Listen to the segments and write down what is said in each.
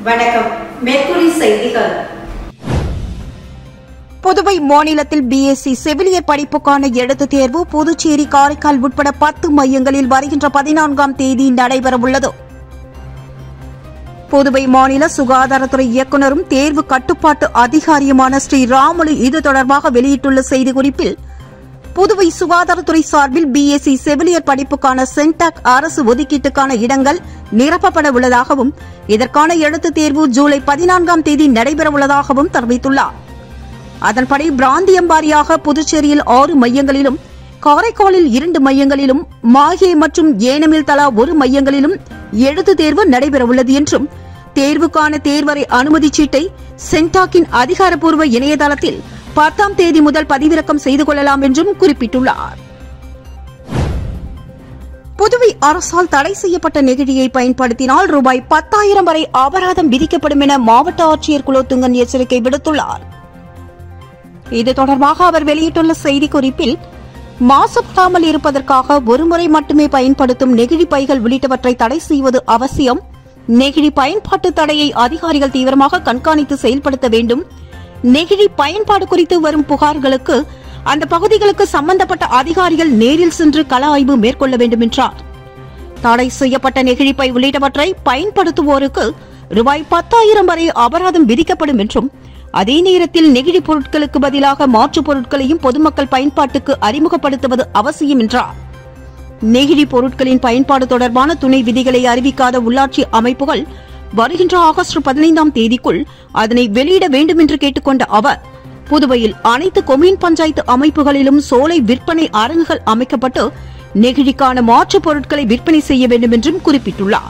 வணக்கம் மேற்குறி செய்திகள் புதுவை மாநிலத்தில் பிஎஸ்சி செவிலியர் படிப்புக்கான எழுத்துத் தேர்வு புதுச்சேரி காரைக்கால் உட்பட பத்து மையங்களில் வருகின்ற பதினான்காம் தேதி நடைபெறவுள்ளது புதுவை மாநில சுகாதாரத்துறை இயக்குநரும் தேர்வு கட்டுப்பாட்டு அதிகாரியுமான ஸ்ரீ ராமுலு இது தொடர்பாக வெளியிட்டுள்ள செய்திக்குறிப்பில் புதுவை சுகாதாரத்துறை சார்பில் பிஎஸ்சி செவிலியர் படிப்புக்கான சென்டாக் அரசு ஒதுக்கீட்டுக்கான இடங்கள் நிரப்பப்பட உள்ளதாகவும் இதற்கான எழுத்துத் தேர்வு ஜூலை பதினான்காம் தேதி நடைபெறவுள்ளதாகவும் தெரிவித்துள்ளார் அதன்படி பிராந்தியம் வாரியாக புதுச்சேரியில் ஆறு மையங்களிலும் காரைக்காலில் இரண்டு மையங்களிலும் மாஹே மற்றும் ஏனமில் தலா ஒரு மையங்களிலும் எழுத்துத் தேர்வு நடைபெறவுள்ளது என்றும் தேர்வுக்கான தேர்வரை அனுமதிச் சீட்டை சென்டாக்கின் அதிகாரப்பூர்வ இணையதளத்தில் பத்தாம் தேதி முதல் பதிவிறக்கம் செய்து கொள்ளலாம் என்றும் குறிப்பிட்டுள்ளார் புதுவை அரசால் தடை செய்யப்பட்ட நெகிழியை பயன்படுத்தினால் ரூபாய் பத்தாயிரம் வரை அபராதம் விதிக்கப்படும் என மாவட்ட ஆட்சியர் குலோத்துங்கன் எச்சரிக்கை விடுத்துள்ளார் இது தொடர்பாக அவர் வெளியிட்டுள்ள செய்திக்குறிப்பில் மாசுபடாமல் இருப்பதற்காக ஒருமுறை மட்டுமே பயன்படுத்தும் நெகிழி பைகள் உள்ளிட்டவற்றை தடை செய்வது அவசியம் நெகிழி பயன்பாட்டு தடையை அதிகாரிகள் தீவிரமாக கண்காணித்து செயல்படுத்த வேண்டும் நெகிழி பயன்பாடு குறித்து வரும் புகார்களுக்கு அந்த பகுதிகளுக்கு சம்பந்தப்பட்ட அதிகாரிகள் நேரில் சென்று கள ஆய்வு மேற்கொள்ள வேண்டும் என்றார் தடை செய்யப்பட்ட நெகிழிப்பை உள்ளிட்டவற்றை பயன்படுத்துவோருக்கு ரூபாய் பத்தாயிரம் வரை அபராதம் விதிக்கப்படும் என்றும் அதே நேரத்தில் நெகிழி பொருட்களுக்கு பதிலாக மாற்றுப் பொருட்களையும் பொதுமக்கள் பயன்பாட்டுக்கு அறிமுகப்படுத்துவது அவசியம் என்றார் நெகிழி பொருட்களின் பயன்பாடு தொடர்பான துணை விதிகளை அறிவிக்காத உள்ளாட்சி அமைப்புகள் வருகின்ற ஆகஸ்ட் பதினைந்தாம் தேதிக்குள் அதனை வெளியிட வேண்டும் என்று கேட்டுக்கொண்ட அவர் புதுவையில் அனைத்து கொம்யூன் பஞ்சாயத்து அமைப்புகளிலும் சோலை விற்பனை அரங்குகள் அமைக்கப்பட்டு நெகிழிக்கான மாற்றுப் பொருட்களை விற்பனை செய்ய வேண்டும் என்றும் குறிப்பிட்டுள்ளார்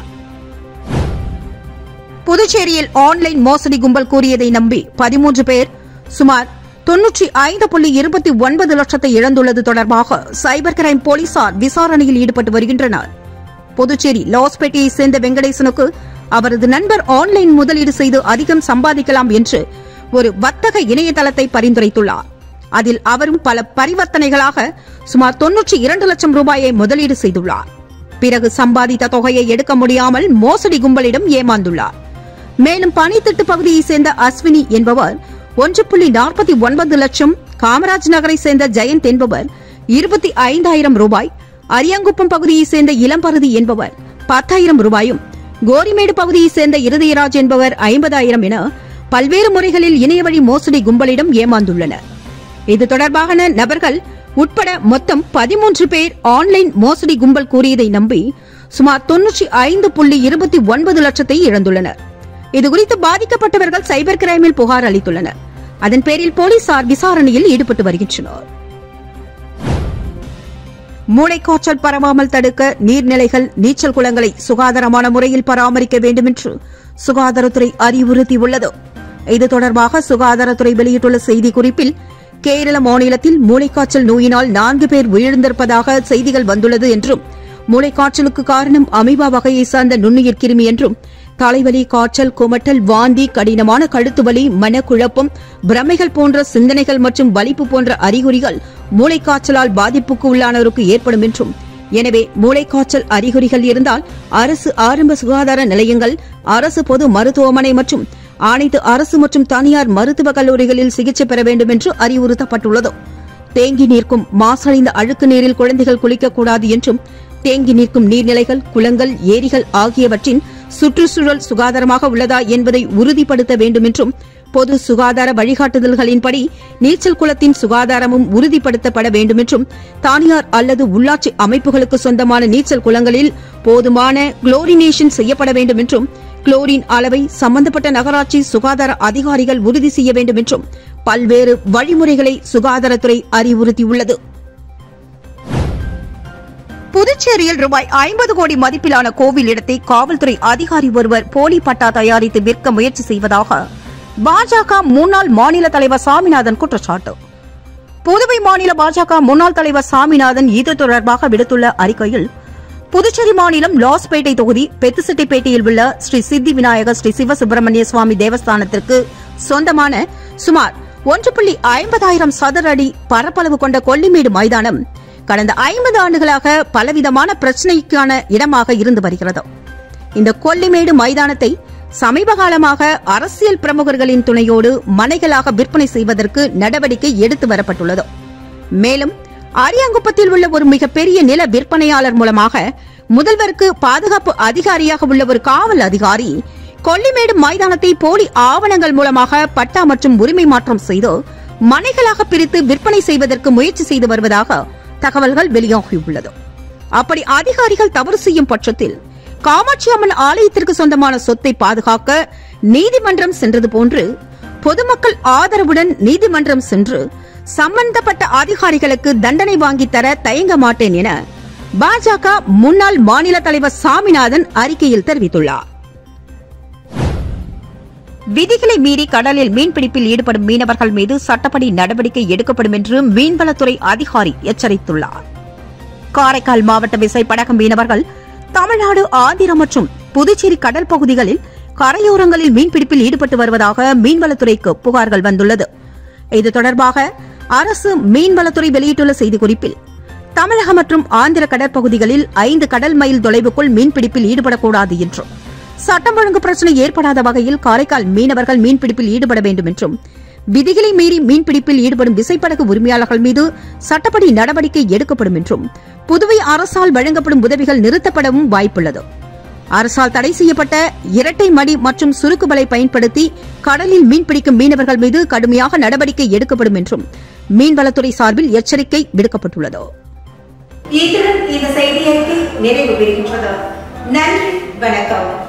புதுச்சேரியில் ஆன்லைன் மோசடி கும்பல் கூறியதை நம்பி பதிமூன்று பேர் சுமார் தொன்னூற்றி ஐந்து புள்ளி இருபத்தி ஒன்பது லட்சத்தை இழந்துள்ளது தொடர்பாக சைபர் கிரைம் போலீசார் விசாரணையில் ஈடுபட்டு வருகின்றனர் புதுச்சேரி லாஸ்பேட்டையை சேர்ந்த வெங்கடேசனுக்கு அவரது நண்பர் ஆன்லைன் முதலீடு செய்து அதிகம் சம்பாதிக்கலாம் என்று ஒரு வர்த்தக இணையதளத்தை பரிந்துரைத்துள்ளார் அதில் அவரும் பல பரிவர்த்தனைகளாக சுமார் தொன்னூற்றி இரண்டு லட்சம் ரூபாயை முதலீடு செய்துள்ளார் பிறகு சம்பாதித்த தொகையை எடுக்க முடியாமல் மோசடி கும்பலிடம் ஏமாந்துள்ளார் மேலும் பனித்திட்டு பகுதியைச் சேர்ந்த அஸ்வினி என்பவர் ஒன்று புள்ளி நாற்பத்தி ஒன்பது லட்சம் காமராஜ் நகரை சேர்ந்த ஜெயந்த் என்பவர் இருபத்தி ஐந்தாயிரம் ரூபாய் அரியாங்குப்பம் பகுதியைச் சேர்ந்த இளம்பருதி என்பவர் பத்தாயிரம் ரூபாயும் கோரிமேடு பகுதியைச் சேர்ந்த இருதயராஜ் என்பவர் ஐம்பதாயிரம் என பல்வேறு முறைகளில் இணையவழி மோசடி கும்பலிடம் ஏமாந்துள்ளனர் இது தொடர்பான நபர்கள் உட்பட மொத்தம் பதிமூன்று பேர் ஆன்லைன் மோசடி கும்பல் கூறியதை நம்பி சுமார் தொன்னூற்றி ஐந்து புள்ளி இருபத்தி ஒன்பது லட்சத்தை இழந்துள்ளனர் இதுகுறித்து பாதிக்கப்பட்டவர்கள் சைபர் கிரைமில் புகார் அளித்துள்ளனர் அதன் பேரில் போலீசார் விசாரணையில் ஈடுபட்டு வருகின்றனர் மூளைக்காய்ச்சல் பரவாமல் தடுக்க நீர்நிலைகள் நீச்சல் குளங்களை சுகாதாரமான முறையில் பராமரிக்க வேண்டும் என்று சுகாதாரத்துறை அறிவுறுத்தியுள்ளது இது தொடர்பாக சுகாதாரத்துறை வெளியிட்டுள்ள செய்திக்குறிப்பில் கேரள மாநிலத்தில் மூளைக்காய்ச்சல் நோயினால் நான்கு பேர் உயிரிழந்திருப்பதாக செய்திகள் வந்துள்ளது என்றும் மூளைக்காய்ச்சலுக்கு காரணம் அமீபா வகையை சார்ந்த நுண்ணுயிர் கிருமி என்றும் தலைவலி காய்ச்சல் குமட்டல் வாந்தி கடினமான கழுத்து வலி மனக்குழப்பம் பிரமைகள் போன்ற சிந்தனைகள் மற்றும் வலிப்பு போன்ற அறிகுறிகள் மூளைக்காய்ச்சலால் பாதிப்புக்கு உள்ளானோருக்கு ஏற்படும் என்றும் எனவே மூளைக்காய்ச்சல் அறிகுறிகள் இருந்தால் அரசு ஆரம்ப சுகாதார நிலையங்கள் அரசு பொது மருத்துவமனை மற்றும் அனைத்து அரசு மற்றும் தனியார் மருத்துவக் கல்லூரிகளில் சிகிச்சை பெற வேண்டும் என்று அறிவுறுத்தப்பட்டுள்ளது தேங்கி நிற்கும் மாசடைந்த அழுக்கு நீரில் குழந்தைகள் குளிக்கக்கூடாது என்றும் தேங்கி நிற்கும் நீர்நிலைகள் குளங்கள் ஏரிகள் ஆகியவற்றின் சுற்றுச்சூழல் சுகாதாரமாக உள்ளதா என்பதை உறுதிப்படுத்த வேண்டும் என்றும் பொது சுகாதார வழிகாட்டுதல்களின்படி நீச்சல் குளத்தின் சுகாதாரமும் உறுதிப்படுத்தப்பட வேண்டும் என்றும் தனியார் அல்லது உள்ளாட்சி அமைப்புகளுக்கு சொந்தமான நீச்சல் குளங்களில் போதுமான குளோரினேஷன் செய்யப்பட வேண்டும் என்றும் குளோரின் அளவை சம்பந்தப்பட்ட நகராட்சி சுகாதார அதிகாரிகள் உறுதி செய்ய வேண்டும் என்றும் பல்வேறு வழிமுறைகளை சுகாதாரத்துறை அறிவுறுத்தியுள்ளது புதுச்சேரியில் ரூபாய் ஐம்பது கோடி மதிப்பிலான கோவில் இடத்தை காவல்துறை அதிகாரி ஒருவர் போலி பட்டா தயாரித்து விற்க முயற்சி செய்வதாக பாஜக முன்னாள் மாநில தலைவர் சாமிநாதன் குற்றச்சாட்டு புதுவை மாநில பாஜக முன்னாள் தலைவர் சாமிநாதன் இது தொடர்பாக விடுத்துள்ள அறிக்கையில் புதுச்சேரி மாநிலம் லாஸ்பேட்டை தொகுதி பெத்துசெட்டிப்பேட்டையில் உள்ள ஸ்ரீ சித்தி விநாயகர் ஸ்ரீ சிவசுப்பிரமணிய சுவாமி தேவஸ்தானத்திற்கு சொந்தமான சுமார் ஒன்று புள்ளி ஐம்பதாயிரம் சதுர அடி பரப்பளவு கொண்ட கொல்லிமேடு மைதானம் கடந்த ஐம்பது ஆண்டுகளாக பலவிதமான பிரச்சனைக்கான இடமாக இருந்து வருகிறது இந்த கொல்லிமேடு மைதானத்தை சமீப காலமாக அரசியல் பிரமுகர்களின் துணையோடு மனைகளாக விற்பனை செய்வதற்கு நடவடிக்கை எடுத்து வரப்பட்டுள்ளது மேலும் அரியாங்குப்பத்தில் உள்ள ஒரு மிகப்பெரிய நில விற்பனையாளர் மூலமாக முதல்வருக்கு பாதுகாப்பு அதிகாரியாக உள்ள ஒரு காவல் அதிகாரி கொல்லிமேடு மைதானத்தை போலி ஆவணங்கள் மூலமாக பட்டா மற்றும் உரிமை மாற்றம் செய்து மனைகளாக பிரித்து விற்பனை செய்வதற்கு முயற்சி செய்து வருவதாக தகவல்கள் வெளியாகியுள்ளது அப்படி அதிகாரிகள் தவறு செய்யும் பட்சத்தில் காமாட்சி அம்மன் ஆலயத்திற்கு சொந்தமான சொத்தை பாதுகாக்க நீதிமன்றம் சென்றது போன்று பொதுமக்கள் ஆதரவுடன் நீதிமன்றம் சென்று சம்பந்தப்பட்ட அதிகாரிகளுக்கு தண்டனை வாங்கித் தர தயங்க மாட்டேன் என பாஜக முன்னாள் மாநில தலைவர் சாமிநாதன் அறிக்கையில் தெரிவித்துள்ளார் விதிகளை மீறி கடலில் மீன்பிடிப்பில் ஈடுபடும் மீனவர்கள் மீது சட்டப்படி நடவடிக்கை எடுக்கப்படும் என்று மீன்வளத்துறை அதிகாரி எச்சரித்துள்ளார் காரைக்கால் மாவட்ட விசைப்படகு மீனவர்கள் தமிழ்நாடு ஆந்திரம் மற்றும் புதுச்சேரி கடல் பகுதிகளில் கரையோரங்களில் மீன்பிடிப்பில் ஈடுபட்டு வருவதாக மீன்வளத்துறைக்கு புகார்கள் வந்துள்ளது இது தொடர்பாக அரசு மீன்வளத்துறை வெளியிட்டுள்ள செய்திக்குறிப்பில் தமிழகம் மற்றும் ஆந்திர கடற்பகுதிகளில் ஐந்து கடல் மைல் தொலைவுக்குள் மீன்பிடிப்பில் ஈடுபடக்கூடாது என்றும் சட்டம் ஒழுங்கு பிரச்சினை ஏற்படாத வகையில் காரைக்கால் மீனவர்கள் மீன்பிடிப்பில் ஈடுபட வேண்டும் என்றும் விதிகளை மீறி மீன்பிடிப்பில் ஈடுபடும் விசைப்படகு உரிமையாளர்கள் மீது சட்டப்படி நடவடிக்கை எடுக்கப்படும் என்றும் புதுவை அரசால் வழங்கப்படும் உதவிகள் நிறுத்தப்படவும் வாய்ப்புள்ளது அரசால் தடை செய்யப்பட்ட இரட்டை மடி மற்றும் சுருக்கு வலை பயன்படுத்தி கடலில் மீன்பிடிக்கும் மீனவர்கள் மீது கடுமையாக நடவடிக்கை எடுக்கப்படும் என்றும் மீன்வளத்துறை சார்பில் எச்சரிக்கை விடுக்கப்பட்டுள்ளது இத்துடன் இந்த செய்தி அறிக்கை நிறைவு பெறுகின்றது நன்றி வணக்கம்